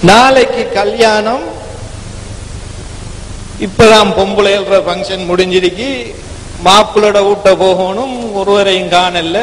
நாளைக்கு கல்யாணம் இப்பதான் பொம்பளைன்ற ஃபங்க்ஷன் முடிஞ்சிருக்கு மாப்பிள்ளோட வீட்ட போகணும் ஒருவரையும் காணல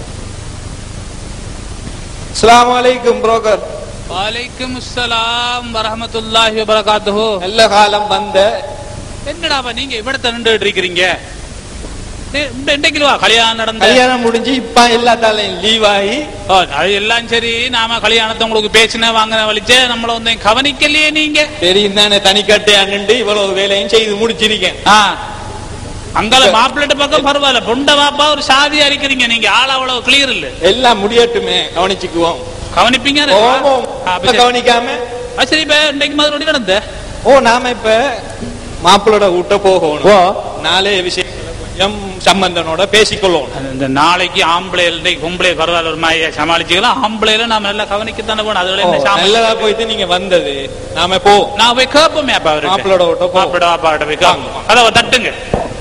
அஸ்ஸலாமு அலைக்கும் புரோக்கர் வலைக்கும் அஸ்ஸலாம் வரஹமத்துல்லாஹி வபரகாத்துஹு நல்ல காலம் வந்த என்னடாப்பா நீங்க இവിടത്തെ நின்றுட்டு இருக்கிறீங்க എന്തെങ്കിലും கல்யாணம் நடந்த கல்யாணம் முடிஞ்சு இப்ப எல்லாத்தாலையும் லீவ் ஆகி ஓ, அது எல்லாம் சரி நாம கல்யாணத்தை உங்களுக்கு பேசின வாங்கின வலிச்சே நம்மள வந்து கவனிக்கலையே நீங்க தெரியும் தானே தனிக்கட்டையா நின்று இவ்வளவு வேலையும் செய்து முடிச்சிருக்கேன் ஆ அங்கால மாப்பிள்ளை பக்கம் பரவாயில்ல பொண்ட பாப்பா ஒரு சாதி அரிக்கிறீங்க நீங்க ஆள் அவ்வளவு கிளியர் இல்ல எல்லாம் முடியட்டுமே கவனிச்சுக்குவோம் கவனிப்பீங்க ஓமம் ஆ, அப்ப சரி. கவனிக்காம ஆ, சரி இப்ப இன்னைக்கு மறுபடியும் நடந்த ஓ நாம இப்ப மாப்பிள்ளோட வீட்ட ஓ. போகணும் நாளே விஷயங்களை கொஞ்சம் சம்பந்தனோட பேசிக்கொள்ளணும் அது இந்த நாளைக்கு ஆம்பளை இன்னைக்கு பொம்பளை பரவாயில்ல ஒரு மாதிரி சமாளிச்சுக்கலாம் ஆம்பளைல நாம நல்லா கவனிக்கத்தானே போகணும் அதுல ஓ, என்ன சாமி நல்லதா போயிட்டு நீங்க வந்தது நாம போ நான் போய் கேட்போமே அப்பா அவருக்கு மாப்பிள்ளோட வீட்ட போ. மாப்பிள்ளோட அப்பா கிட்ட போய் கேட்போம் கதவை தட்டுங்க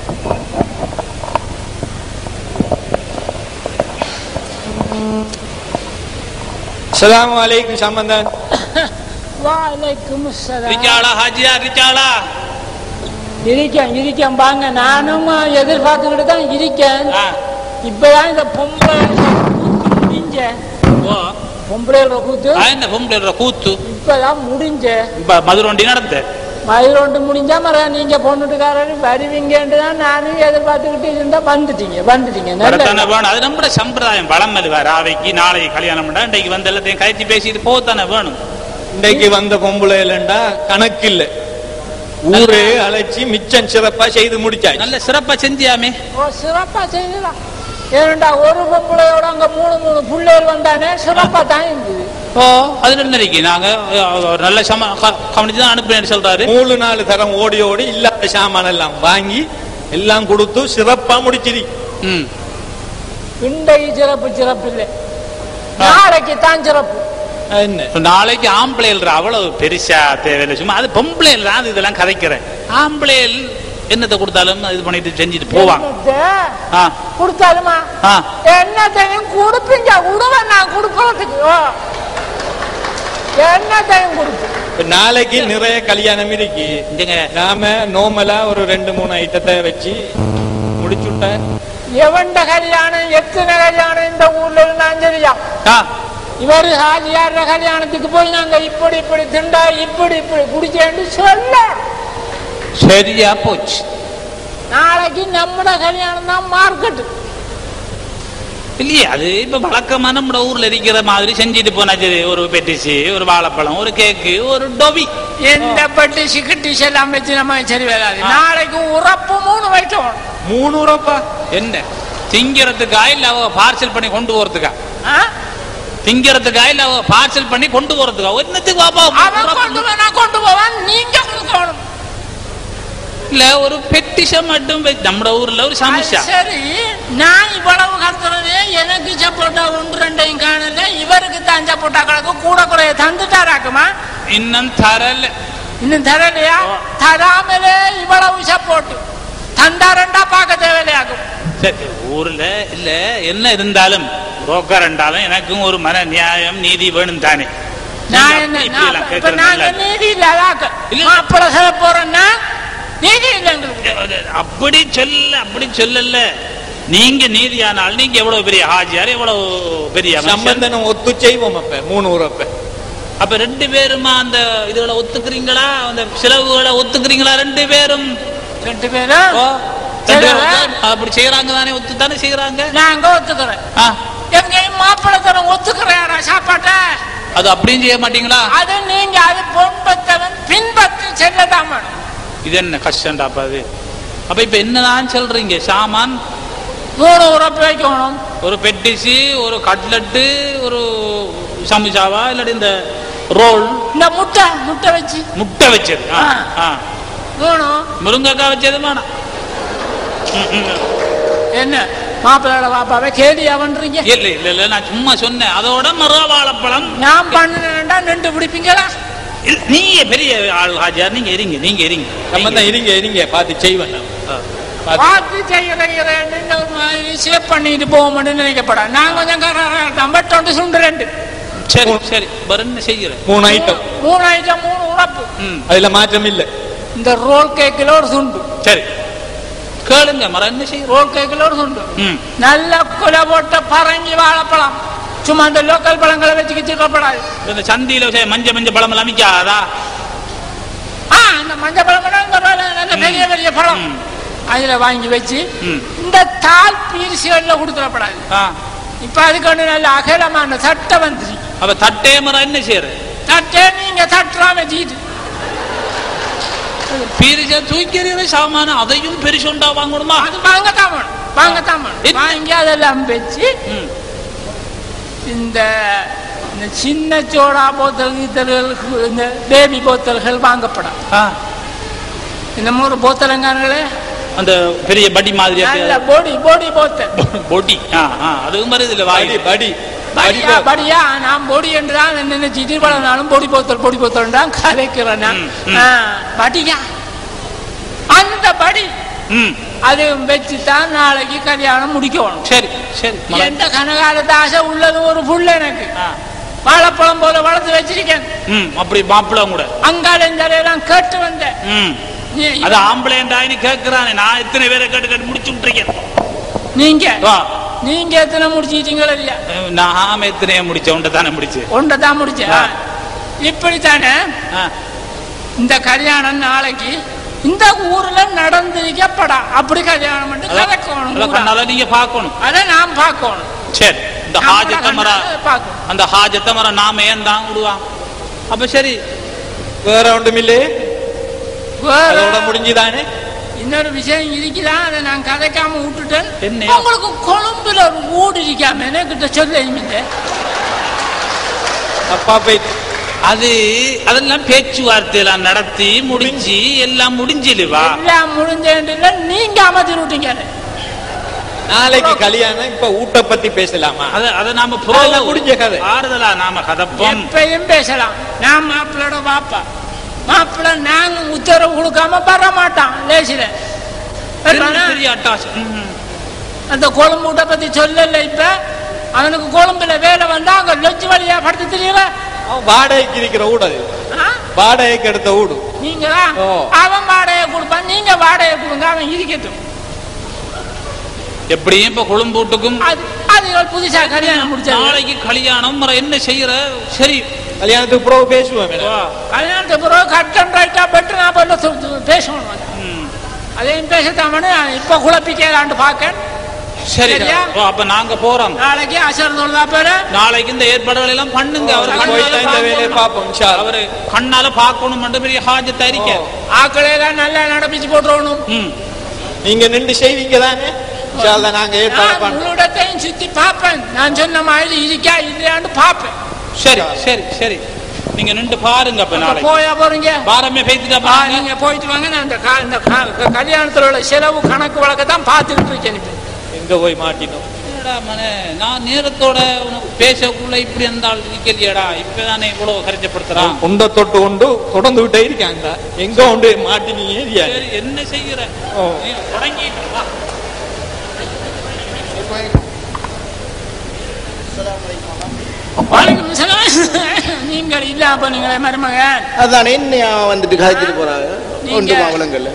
அஸ்ஸலாமு அலைக்கும் சம்பந்தன் வாலைக்கும் சலாம். ரிச்சாளா ஹாஜியா ரிச்சாளா இருக்கேன் இருக்கேன் வாங்க நானும் எதிர்பார்த்துக்கிட்டு தான் இருக்கேன் ஆ. இப்பதான் இந்த பொம்பளை கூத்து முடிஞ்ச ஓ பொம்பளையோட கூத்து ஆ, என்ன பொம்பளை கூத்து இப்பதான் முடிஞ்ச இப்ப மதுரொண்டி நடந்த மயிலோண்டு முடிஞ்சா மர நீங்க பொண்ணுட்டுக்காரரு வருவீங்கன்னு தான் நானும் எதிர்பார்த்துக்கிட்டு இருந்தா வந்துட்டீங்க வந்துட்டீங்க வரத்தானே நல்ல வேணும் அது நம்ம சம்பிரதாயம் பழமல் வேற அவைக்கு நாளைக்கு கல்யாணம் பண்ணா இன்னைக்கு வந்து எல்லாத்தையும் கழிச்சு பேசிட்டு போகத்தானே வேணும் இன்னைக்கு வந்த பொம்பளை இல்லைண்டா கணக்கு இல்ல ஊரே அழைச்சி மிச்சம் சிறப்பா செய்து முடிச்சாச்சு நல்ல சிறப்பா செஞ்சியாமே ஓ சிறப்பா செய்யலாம் ஏன்டா ஒரு பொம்பளையோட அங்க மூணு மூணு பிள்ளைகள் வந்தானே சிறப்பா தான் இருந்தது ஓ அது இன்னைக்கு நாங்க அஹ், ஒரு நல்ல சம க- கவனிச்சு தான் அனுப்புறேன்னு சொல்றாரு மூணு நாலு தரம் ஓடி ஓடி இல்லாத சாமான் எல்லாம் வாங்கி எல்லாம் கொடுத்து சிறப்பா முடிச்சிரு ம் இன்றைக்கு சிறப்பு சிறப்பு இல்லை நாளைக்கு தான் சிறப்பு என்ன இப்ப நாளைக்கு ஆம்பளைகள் அவ்வளவு பெருசா தேவையில்லை சும்மா அது பொம்பளைகள் தான் அது இதெல்லாம் கதைக்கிறேன் ஆம்பளைகள் என்னத்தை கொடுத்தாலும் இது பண்ணிட்டு செஞ்சுட்டு போவாங்க என்னத்தை ஆ கொடுத்தாலுமா ஆ என்னத்தையும் கொடுப்பீங்க உடுவேன் நான் கொடுக்கறதுக்கு ஓ. என்னத்தையும் கொடுப்பேன் இப்ப நாளைக்கு நிறைய கல்யாணம் இருக்கு இங்க நாம நோமலா ஒரு ரெண்டு மூணு ஐட்டத்தை வச்சு முடிச்சுட்ட எவன்ட கல்யாணம் எத்தனை கல்யாணம் இந்த ஊர்ல இருந்தாலும் சரியா ஆ இவரு ஹாஜியார கல்யாணத்துக்கு போய் நாங்க இப்படி இப்படி திண்டா இப்படி இப்படி குடிச்சேன்னு சொல்ல சரியா போச்சு நாளைக்கு நம்மட கல்யாணம் தான் மார்க்கெட் இல்லையே அது இப்ப வழக்கமா நம்ம ஊர்ல இருக்கிற மாதிரி செஞ்சுட்டு போனா சரி ஒரு பெட்டிசி ஒரு வாழைப்பழம் ஒரு கேக்கு ஒரு டொபி எந்த பட்டி சிக்கட்டிஸ் எல்லாம் வச்சு நம்ம சரி வராது நாளைக்கு உறப்பு மூணு வைக்கணும் மூணு ரூபா என்ன திங்கிறதுக்கா இல்ல அவ பார்சல் பண்ணி கொண்டு போறதுக்கா ஆ? திங்கிறதுக்கா இல்ல அவ பார்சல் பண்ணி கொண்டு போறதுக்கா என்னத்துக்கு பாப்பா அவன் கொண்டு வேணா கொண்டு போவான் நீங்க கொடுக்கணும் இல்ல ஒரு பெட்டிஷம் மட்டும் வச்சு- நம்ம ஊர்ல ஒரு சமஸ்யா அது சரி நான் இவ்வளவு கத்துறது எனக்கு சப்போட்டா ஒன்று ரெண்டையும் காணல இவருக்கு தான் சப்போட்டா கணக்கு கூட குறைய தந்துட்டாராக்குமா இன்னும் தரல இன்னும் தரலையா தராமலே இவ்வளவு சப்போட்டு தந்தாரண்டா பார்க்க தேவையில்லையாக்கும் சரி ஊர்ல இல்ல என்ன இருந்தாலும் புரோக்கர் இருந்தாலும் எனக்கும் ஒரு மன நியாயம் நீதி வேணும் தானே நான் நீங்க என்ன இப்படி நான் எல்லாம் இப்ப கேட்கறது நாங்க நல்லது. நீதி இல்லாதாக்க இல்ல. மாப்பிள்ள சொல்ல போறேன்னா நீதி இல்லைங்களுக்கு அப்படி சொல்ல அப்படி சொல்லல நீங்க நீதியானால் நீங்க எவ்வளவு பெரிய ஹாஜியார் எவ்வளவு பெரிய மனுஷன். சம்பந்தனம் ஒத்து செய்வோம் அப்ப மூணு உறப்ப அப்ப ரெண்டு பேருமா அந்த இதுகளை ஒத்துக்கிறீங்களா அந்த செலவுகளை ஒத்துக்கிறீங்களா ரெண்டு பேரும் ரெண்டு பேரும் ஓ, ரெண்டு பேரும் சரி. ஒத்து- அப்படி செய்யறாங்க தானே ஒத்து தானே செய்யறாங்க நாங்க ஒத்துக்கிறேன் ஆ, எங்கேயும் மாப்பிள்ள தரம் ஒத்துக்கிறாரா சாப்பாட்ட அது அப்படியும் செய்ய மாட்டீங்களா அது நீங்க அது பொன்பத்தவன் பின்பற்றி செல்லதான் வேணும் இது என்ன கஷ்டம்டா அப்ப அது அப்ப இப்ப என்னதான் சொல்றீங்க சாமான் மூணு உறப்பு வைக்கணும் ஒரு பெட்டிசி ஒரு கட்லட்டு ஒரு சமுசாவா இல்லாட்டி இந்த ரோல் இந்த முட்டை முட்டை வச்சு முட்டை வச்சது ஆ, ஆ. ஆ. மூணு முருங்கைக்காய் வச்சது வேணாம் ம், ம். என்ன மாப்பிள்ளோட பாப்பாவை கேலியா பண்றீங்க இல்ல இல்ல இல்ல நான் சும்மா சொன்னேன் அதோட மர வாழைப்பழம் நான் பண்ணினேன்டா நின்று பிடிப்பீங்களா இல்ல, நீங்க பெரிய ஆள் ஹாஜியார் நீங்க இருங்க நீங்க இருங்க சம்பந்தம் இருங்க இருங்க பார்த்து செய்வேன் நான். ஆ. பார்த்து பார்த்து செய்யறேன் சேவ் பண்ணிட்டு போவோம்னு நினைக்கப்படா நான் கொஞ்சம் கரெக்டாக பட் ஒன்று சுண்டு ரெண்டு சரி சரி வேற என்ன செய்யற மூணு ஐட்டம் மூணு ஐட்டம் மூணு உணப்பு ம் அதுல மாற்றம் இல்ல இந்த ரோல் கேக்கில் ஒரு துண்டு சரி கேளுங்க மரம் என்ன செய்யற ரோல் கேக்கில் ஒரு துண்டு ம் நல்ல குலை போட்ட பரங்கி வாழைப்பழம் சும்மா இந்த லோக்கல் பழங்களை வச்சுக்கிட்டு இருக்கக்கூடாது இந்த சந்தியில சே- மஞ்ச மஞ்ச பழம் எல்லாம் விக்காதா ஆ அந்த மஞ்சள் பழம் கூட இந்த ரோல நல்ல பெரிய பெரிய பழம் ம். அதுல வாங்கி வச்சு ம் இந்த தால் பீரிசிகள்ல கொடுத்துடப்படாது ஆ இப்ப அதுக்கு ஒண்ணு நல்ல அகலமான சட்டை வந்துச்சு அப்ப தட்டே மரம் என்ன செய்யற தட்டே நீங்க தட்டுறாம வச்சுக்கிட்டு பீரிஜா தூக்கிறீங்க சாமான அதையும் பெருசுண்டா வாங்கணுமா அது வாங்கத்தான் வேணும் வாங்கத்தான் வேணும் என்ன? வாங்கி அதெல்லாம் வச்சு ம். இந்த இந்த சின்ன சோடா போத்தல் கீத்தல்கள் இந்த பேபி போத்தல்கள் வாங்கப்படும் ஆ, இந்த மூணு போத்தலங்கானங்களே அந்த பெரிய படி மாதிரி நல்ல பொடி பொடி போத்தல் பொடி ஆ ஆ அதுவும் வருது இல்ல படி வாய் படி படியா படியா நான் பொடி என்று தான் நினைச்சிட்டு பல நாளும் பொடி போத்தல் பொடி போத்தல் தான் கலைக்கிறேன் நான். ம், ம். ஆ, படியா அந்த படி ம் அது வச்சு தான் நாளைக்கு கல்யாணம் முடிக்கணும் சரி சரி மரம். எந்த கனகாலத்து ஆசை உள்ளது ஒரு புள்ள எனக்கு ஆ, வாழைப்பழம் போல வளர்த்து வச்சிருக்கேன் ம் அப்படி மாப்பிள்ள கூட அங்கால இந்த எல்லாம் கேட்டு வந்தேன் ம் நீ- அது ஆம்பளைண்டாயின்னு கேட்கிறானே நான் எத்தனை பேரை கேட்டு கேட்டு முடிச்சு விட்டுருக்கேன் நீங்க வா நீங்க எத்தனை முடிச்சிட்டீங்களா இல்லையா நான் எத்தனையோ முடிச்ச உன்ட்ட தானே முடிச்சு ஒன்றை தான் முடிச்ச ஆ. இப்படித்தானே ஆ, இந்த கல்யாணம் நாளைக்கு இந்த ஊர்ல நடந்திருக்கப்படா அப்படி கல்யாணம் பண்ணி அதான் கலக்கணும் அதான் ஊரா. கண்ணால நீங்க பார்க்கணும் அதை நான் பார்க்கணும் சரி இந்த நம்மள ஹாஜத்த மரம் கண்ணால பார்க்கணும் அந்த ஹாஜத்த மரம் நாம ஏன் தான் விடுவான் அப்ப சரி வேற ஒன்றும் இல்லையே வேற அதோட முடிஞ்சுதானே இன்னொரு விஷயம் இருக்குதான் அதை நான் கதைக்காம விட்டுட்டேன் என்ன? உங்களுக்கு கொழும்புல ஒரு வீடு இருக்காம என்கிட்ட சொல்ல அப்பா போய் அது அதெல்லாம் பேச்சுவார்த்தையெல்லாம் நடத்தி முடிஞ்சு எல்லாம் முடிஞ்சிலுவா எல்லாம் முடிஞ்சேன்ல நீங்க அமர்த்தி விட்டீங்க நாளைக்கு கல்யாணம் இப்ப ஊட்ட பத்தி பேசலாமா அத அத நாம அதெல்லாம் முடிஞ்ச கதை. ஆறுதலா நாம கதப்போம் எப்பயும் பேசலாம் நான் மாப்பிள்ளோட பாப்பா மாப்பிள்ள நாங்க உத்தரவு கொடுக்காம வர மாட்டான் லேசில பெரிய அட்டாசம் ம். அந்த கொழும்பு வீட்டை பத்தி சொல்லல இப்ப அவனுக்கு கொழும்புல வேலை வந்தா அங்க லொஜ் வழியா படுத்து தெரியல அவன் வாடகைக்கு இருக்கிற வீடு அது வாடகைக்கு எடுத்த வீடு நீங்களா ஓ. அவன் வாடகை கொடுப்பான் நீங்க வாடகை கொடுங்க அவன் இருக்கட்டும் எப்படியும் இப்ப கொழும்பூட்டுக்கும் அது அது ஒரு புதுசா கல்யாணம் முடிச்சாங்க நாளைக்கு கல்யாணம் மற என்ன செய்யற சரி கல்யாணத்துக்கு பிறகு பேசுவோம் மேடம். வா. கல்யாணத்துக்கு பிறகு கட் அண்ட் ரைட்டா பெட்டு நான் போய் பேசணும் ம். அதையும் பேசத்தாமனு இப்ப குழப்பிக்கலான்னு பார்க்க சரி சரியா? ஓ, அப்ப நாங்க போறோம் நாளைக்கு அசர் தொழுதா பேரு நாளைக்கு இந்த ஏற்பாடுகள் எல்லாம் பண்ணுங்க அவர் நாளைக்கு கண்ணால போயிட்டு இந்த வேலையை பார்க்கணும். பார்ப்போம் இன்ஷா அல்லாஹ். அவரு கண்ணால பார்க்கணும் மட்டும் பெரிய ஹாஜத்தை அறிக்க ஆக்களையெல்லாம் நல்லா நடப்பிச்சு போட்டுறணும் ம் நீங்க நின்று செய்வீங்க தானே இன்ஷா அல்லாஹ் நாங்க ஏற்பாடு நான் பண்றோம் உன்னிடத்தையும் சுத்தி பார்ப்பேன் நான் சொன்ன மாதிரி இருக்கா இல்லையான்னு பார்ப்பேன் சரி சரி சரி நீங்க நின்று பாருங்க அப்ப அப்ப நாளைக்கு போயா போறீங்க பாரமே பேசிட்டா ஆ, பாருங்க நீங்க போயிட்டு வாங்க நான் இந்த கா- இந்த கா- க- கல்யாணத்துல உள்ள செலவு கணக்கு வழக்க தான் பார்த்துக்கிட்டு இருக்கேன் இப்ப. எங்க போய் மாட்டினோம் என்னடா மனே நான் நேரத்தோட உனக்கு பேசக்குள்ள இப்படி இருந்தால் இருக்கலையடா இப்பதானே இவ்வளவு கரைச்சப்படுத்துறான் உண்ட தொட்டு உண்டு தொடர்ந்து விட்டே இருக்காங்க எங்க உண்டு மாட்டினீங்க ஏரியா சரி என்ன செய்யற ஓ. நீ தொடங்கி வா. வணக்கம் சலாம். நீங்கள் இல்ல அப்ப நீங்களே மருமகன் அதான் என்னையா வந்துட்டு கதைச்சிட்டு போறாங்க நீங்க- ஒன்று மாவளங்கள்ல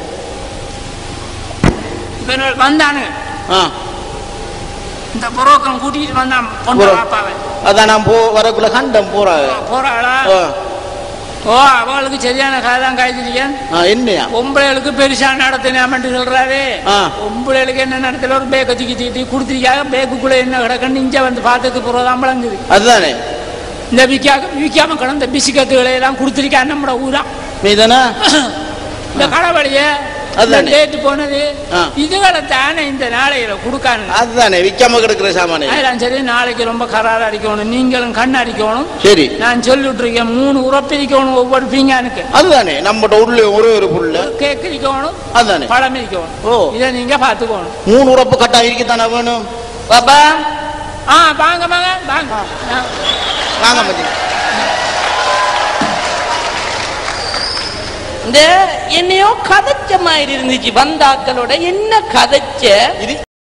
இப்ப இவர்கள் வந்தானு ஆ இந்த புரோக்கம் கூட்டிட்டு வந்தான் பொண்ணு புரோ- பாப்பாவை அதான் நான் போ வரக்குள்ள கண்டம் போறாங்க போறாளா ஆ. ஓ அவளுக்கு சரியான கதை தான் காய்ச்சிருக்கேன் ஆ, என்னையா பொம்பளைகளுக்கு பெருசா நடத்தினாமட்டு சொல்றாரு ஆ. பொம்பளைகளுக்கு என்ன நடத்தல ஒரு பேக்கை தூக்கி தூக்கி கொடுத்துருக்காங்க பேக்குக்குள்ள என்ன கிடக்குன்னு இங்க வந்து பார்த்ததுக்கு பிறகுதான் விளங்குது அதுதானே இந்த விக்கா விக்காம கிடந்த பிஸ்கட்டுகளை எல்லாம் கொடுத்துருக்கா நம்மட ஊரா மீதானா இந்த கடவழிய அதுதானே. டேட்டு போனது ஆ. இதுகளை தானே இந்த நாளையில கொடுக்கானுங்க அதுதானே விக்காம கிடக்குற சாமானே அதெல்லாம் சரி நாளைக்கு ரொம்ப கராரா அடிக்கணும் நீங்களும் கண் அடிக்கணும் சரி நான் சொல்லிட்டு இருக்கேன் மூணு உரப்பிரிக்கணும் ஒவ்வொரு பீங்கானுக்கு அதுதானே நம்மகிட்ட உள்ள ஒரே ஒரு புள்ள கேக் இருக்கணும் அதுதானே பழம் இருக்கணும் ஓ. இதை நீங்க பாத்துக்கணும் மூணு உறப்பு கட்டா இருக்கத்தானே வேணும் பாப்பா ஆ வாங்க வாங்க வாங்க ஆ. வாங்க மச்சி இந்த என்னையோ கதைச்ச மாதிரி இருந்துச்சு வந்தாக்களோட என்ன கதைச்ச இது